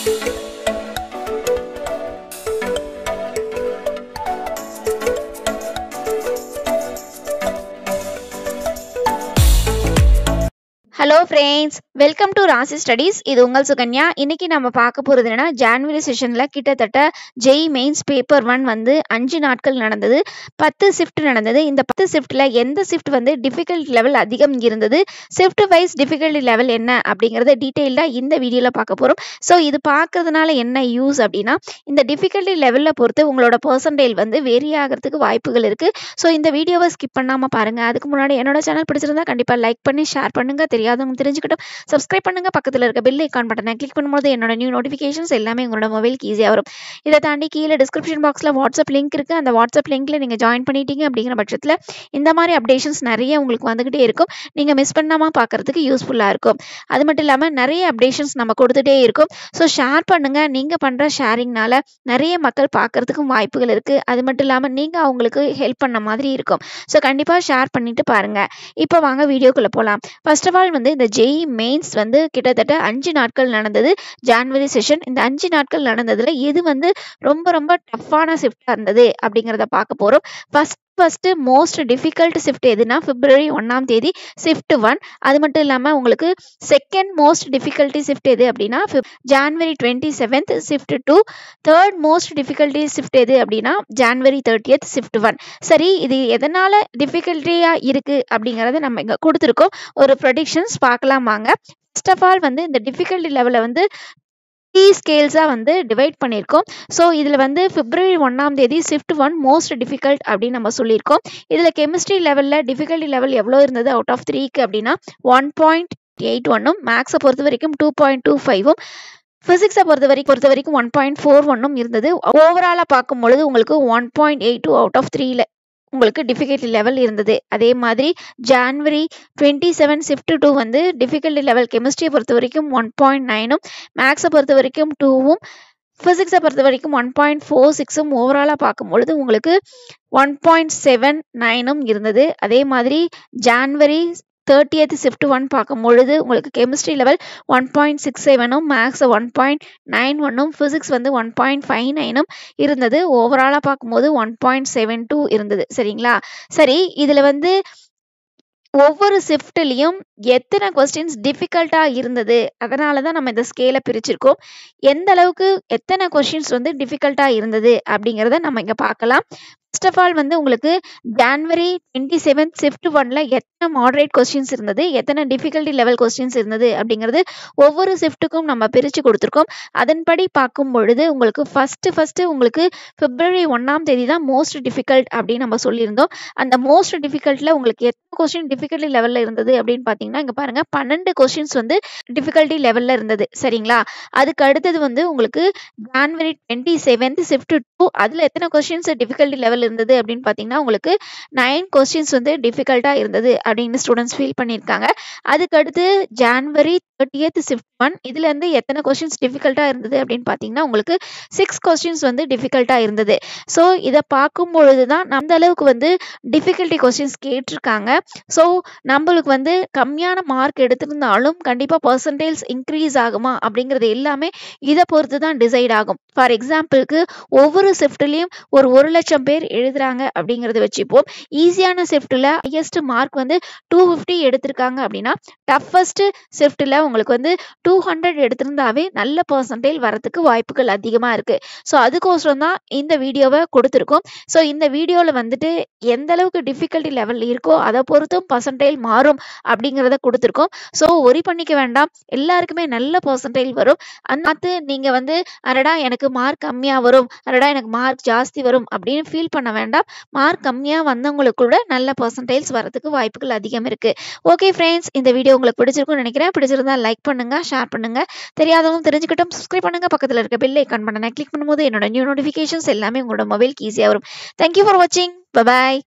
hello friends welcome to Rasi studies இது உங்கள் சுகன்யா இன்னைக்கு நம்ம பார்க்க போகிறது என்னன்னா ஜான்வரி செஷனில் கிட்டத்தட்ட ஜெய் மெயின்ஸ் பேப்பர் ஒன் வந்து அஞ்சு நாட்கள் நடந்தது பத்து ஷிஃப்ட் நடந்தது இந்த பத்து ஷிஃப்ட்டில் எந்த ஷிஃப்ட் வந்து டிஃபிகல்ட் லெவல் அதிகம் இருந்தது ஷிஃப்ட் வைஸ் டிஃபிகல்ட்டி லெவல் என்ன அப்படிங்கிறத டீட்டெயிலாக இந்த வீடியோவில் பார்க்க போகிறோம் ஸோ இது பார்க்கறதுனால என்ன யூஸ் அப்படின்னா இந்த டிஃபிகல்ட்டி லெவலில் பொறுத்து உங்களோட பர்சன்டேஜ் வந்து வேரி ஆகிறதுக்கு வாய்ப்புகள் இருக்குது ஸோ இந்த வீடியோவை ஸ்கிப் பண்ணாமல் பாருங்கள் அதுக்கு முன்னாடி என்னோட சேனல் பிடிச்சிருந்தா கண்டிப்பாக லைக் பண்ணி ஷேர் பண்ணுங்கள் தெரியாதவங்க தெரிஞ்சுக்கிட்டும் சப்ஸ்கிரைப் பண்ணுங்க பக்கத்தில் இருக்க பெல் ஐக்கான் பட்டனை கிளிக் பண்ணும்போது என்னோட நியூ நோட்டிஃபிகேஷன்ஸ் எல்லாமே உங்களோட மொபைலுக்கு ஈஸியாக வரும் இதை தாண்டி கீழே டிஸ்கிரிப்ஷன் பாக்ஸில் வாட்ஸ்அப் லிங்க் இருக்குது அந்த வாட்ஸ்அப் லிங்க்ல நீங்கள் ஜாயின் பண்ணிட்டீங்க அப்படிங்கிற பட்சத்தில் இந்த மாதிரி அப்டேஷன்ஸ் நிறைய உங்களுக்கு வந்துகிட்டே இருக்கும் நீங்கள் மிஸ் பண்ணாமல் பார்க்கறதுக்கு யூஸ்ஃபுல்லாக இருக்கும் அது மட்டும் இல்லாமல் நிறைய அப்டேஷன்ஸ் நம்ம கொடுத்துட்டே இருக்கும் ஸோ ஷேர் பண்ணுங்கள் நீங்கள் பண்ணுற ஷேரிங்னால நிறைய மக்கள் பார்க்கறதுக்கும் வாய்ப்புகள் இருக்குது அது மட்டும் இல்லாமல் நீங்கள் அவங்களுக்கு ஹெல்ப் பண்ண மாதிரி இருக்கும் ஸோ கண்டிப்பாக ஷேர் பண்ணிட்டு பாருங்கள் இப்போ வாங்க வீடியோக்குள்ளே போகலாம் ஃபர்ஸ்ட் ஆஃப் ஆல் வந்து இந்த ஜெய் மெயின்ஸ் வந்து கிட்டத்தட்ட அஞ்சு நாட்கள் நடந்தது ஜான்வரி செஷன் இந்த அஞ்சு நாட்கள் நடந்ததுல எது வந்து ரொம்ப ரொம்ப டஃப்பான ஷிஃப்டாக இருந்தது அப்படிங்கிறத பார்க்க போகிறோம் first first most difficult shift எதுனா பிப்ரவரி ஒன்றாம் தேதி ஷிஃப்ட் ஒன் அது மட்டும் இல்லாமல் உங்களுக்கு செகண்ட் மோஸ்ட் டிஃபிகல்ட்டி ஷிஃப்ட் எது அப்படின்னா January twenty seventh shift two third most difficulty shift எது அப்படின்னா ஜான்வரி தேர்ட்டியத் ஷிஃப்ட் ஒன் சரி இது எதனால் டிஃபிகல்ட்டியாக இருக்குது அப்படிங்கிறத நம்ம இங்கே கொடுத்துருக்கோம் ஒரு ப்ரொடிக்ஷன்ஸ் பார்க்கலாம் வாங்க ஃபர்ஸ்ட் ஆஃப் ஆல் வந்து இந்த டிஃபிகல்ட்டி லெவலை வந்து த்ரீ ஸ்கேல்ஸாக வந்து டிவைட் பண்ணியிருக்கோம் ஸோ இதில் வந்து பிப்ரவரி ஒன்றாம் தேதி ஷிஃப்ட் ஒன் மோஸ்ட் டிஃபிகல்ட் அப்படின்னு நம்ம சொல்லியிருக்கோம் இதில் கெமிஸ்ட்ரி லெவலில் டிஃபிகல்ட்டி லெவல் எவ்வளோ இருந்தது அவுட் ஆஃப் த்ரீக்கு அப்படின்னா ஒன் பாயிண்ட் எயிட் ஒன்னும் மேக்ஸை பொறுத்த வரைக்கும் டூ பாயிண்ட் டூ ஃபைவும் ஃபிசிக்ஸை பொறுத்த வரைக்கும் பொறுத்த வரைக்கும் ஒன் பாயிண்ட் ஃபோர் ஒன்னும் இருந்தது ஓவராலாக பார்க்கும் பொழுது உங்களுக்கு one point eight two out of த்ரீல உங்களுக்கு டிஃபிகல்ட்டி லெவல் இருந்தது அதே மாதிரி January twenty seven shift two வந்து டிஃபிகல்ட்டி லெவல் கெமிஸ்ட்ரியை பொறுத்த வரைக்கும் ஒன் பாயிண்ட் நைனும் மேக்ஸை பொறுத்த வரைக்கும் டூவும் ஃபிசிக்ஸை பொறுத்த வரைக்கும் ஒன் பாயிண்ட் ஃபோர் சிக்ஸும் ஓவராலாக பார்க்கும்பொழுது உங்களுக்கு ஒன் பாயிண்ட் செவன் நைனும் இருந்தது அதே மாதிரி ஜான்வரி தேர்ட்டியத் ஷிஃப்ட் ஒன் பார்க்கும் பொழுது உங்களுக்கு chemistry level one point six செவனும் மேக்ஸ் ஒன் பாயிண்ட் நைன் ஒன்னும் ஃபிசிக்ஸ் வந்து ஒன் பாயிண்ட் ஃபைவ் நைனும் இருந்தது ஓவராலாக பார்க்கும்போது ஒன் பாயிண்ட் செவன் டூ இருந்தது சரிங்களா சரி இதில் வந்து ஒவ்வொரு ஷிஃப்ட்லேயும் எத்தனை கொஸ்டின்ஸ் டிஃபிகல்ட்டாக இருந்தது அதனால தான் நம்ம இந்த ஸ்கேலை பிரிச்சிருக்கோம் எந்த அளவுக்கு எத்தனை கொஸ்டின்ஸ் வந்து டிஃபிகல்ட்டாக இருந்தது அப்படிங்கிறத நம்ம இங்கே பார்க்கலாம் ஃபர்ஸ்ட் ஆஃப் ஆல் வந்து உங்களுக்கு ஜான்வரி டுவெண்ட்டி செவன்த் ஷிஃப்ட் ஒன்ல எத்தனை மாடரேட் கொஸ்டின்ஸ் இருந்தது எத்தனை டிஃபிகல்ட்டி லெவல் கொஸ்டின்ஸ் இருந்தது அப்படிங்கிறது ஒவ்வொரு ஷிஃப்ட்டுக்கும் நம்ம பிரித்து கொடுத்துருக்கோம் அதன்படி பார்க்கும் பொழுது உங்களுக்கு ஃபஸ்ட்டு ஃபஸ்ட்டு உங்களுக்கு பிப்ரவரி ஒன்றாம் தேதி தான் மோஸ்ட் டிஃபிகல்ட் அப்படின்னு நம்ம சொல்லியிருந்தோம் அந்த மோஸ்ட் டிஃபிகல்ட்டில் உங்களுக்கு எத்தனை கொஸ்டின் டிஃபிகல்ட்டி லெவலில் இருந்தது அப்படின்னு பார்த்தீங்கன்னா இங்கே பாருங்கள் பன்னெண்டு கொஸ்டின்ஸ் வந்து டிஃபிகல்ட்டி லெவலில் இருந்தது சரிங்களா அதுக்கு அடுத்தது வந்து உங்களுக்கு January twenty seventh shift two அதில் எத்தனை கொஸ்டின்ஸ் டிஃபிகல்ட்டி லெவல் இருந்தது அப்படின்னு பார்த்தீங்கன்னா உங்களுக்கு நைன் கொஸ்டின்ஸ் வந்து டிஃபிகல்ட்டாக இருந்தது அப்படின்னு ஸ்டூடெண்ட்ஸ் ஃபீல் பண்ணியிருக்காங்க அதுக்கு அடுத்து ஜான்வரி தேர்ட்டியத் ஷிஃப்ட் ஒன் இதுலேருந்து எத்தனை கொஸ்டின்ஸ் டிஃபிகல்ட்டாக இருந்தது அப்படின்னு பார்த்தீங்கன்னா உங்களுக்கு சிக்ஸ் கொஸ்டின்ஸ் வந்து டிஃபிகல்ட்டாக இருந்தது ஸோ இதை பார்க்கும் பொழுது தான் அந்த அளவுக்கு வந்து டிஃபிகல்ட்டி கொஸ்டின்ஸ் கேட்டிருக்காங்க ஸோ நம்மளுக்கு வந்து கம்மியான மார்க் எடுத்திருந்தாலும் கண்டிப்பாக பர்சன்டேஜ் இன்க்ரீஸ் ஆகுமா அப்படிங்கிறது எல்லாமே இதை பொறுத்து தான் டிசைட் ஆகும் ஃபார் எக்ஸாம்பிளுக்கு ஒவ்வொரு ஷிஃப்ட்லேயும் ஒரு ஒரு லட்சம் பேர் எழுதுறாங்க அப்படிங்கிறத வச்சுப்போம் ஈஸியான ஷிஃப்ட்டில் ஹையஸ்ட் மார்க் வந்து டூ ஃபிஃப்டி எடுத்திருக்காங்க அப்படின்னா டஃபஸ்ட் ஷிஃப்ட்டில் உங்களுக்கு வந்து டூ ஹண்ட்ரட் எடுத்திருந்தாவே நல்ல பர்சன்டேஜ் வரத்துக்கு வாய்ப்புகள் அதிகமாக இருக்குது ஸோ அதுக்கோசரம் தான் இந்த வீடியோவை கொடுத்துருக்கோம் ஸோ இந்த வீடியோவில் வந்துட்டு எந்த அளவுக்கு டிஃபிகல்ட்டி லெவல் இருக்கோ அதை பொறுத்தும் பர்சன்டேஜ் மாறும் அப்படிங்கிறத கொடுத்துருக்கோம் ஸோ ஒரி பண்ணிக்க வேண்டாம் எல்லாருக்குமே நல்ல பர்சன்டேஜ் வரும் அந்த நீங்கள் வந்து அடடா எனக்கு மார்க் கம்மியாக வரும் அடடா எனக்கு மார்க் ஜாஸ்தி வரும் அப்படின்னு ஃபீல் பண்ண வேண்டாம் மார்க் கம்மியாக வந்தவங்களுக்கு கூட நல்ல பர்சன்டேஜ் வரதுக்கு வாய்ப்புகள் அதிகம் இருக்குது ஓகே ஃப்ரெண்ட்ஸ் இந்த வீடியோ உங்களுக்கு பிடிச்சிருக்கும்னு நினைக்கிறேன் பிடிச்சிருந்தா லைக் பண்ணுங்க ஷேர் பண்ணுங்க தெரியாதவங்க தெரிஞ்சுக்கிட்டும் சப்ஸ்கிரைப் பண்ணுங்க பக்கத்தில் இருக்க பெல் ஐக்கான் பண்ண கிளிக் பண்ணும்போது என்னோட நியூ நோட்டிஃபிகேஷன்ஸ் எல்லாமே உங்களோட மொபைலுக்கு ஈஸியாக வரும் தேங்க்யூ ஃபார் வாட்சிங் பபாய்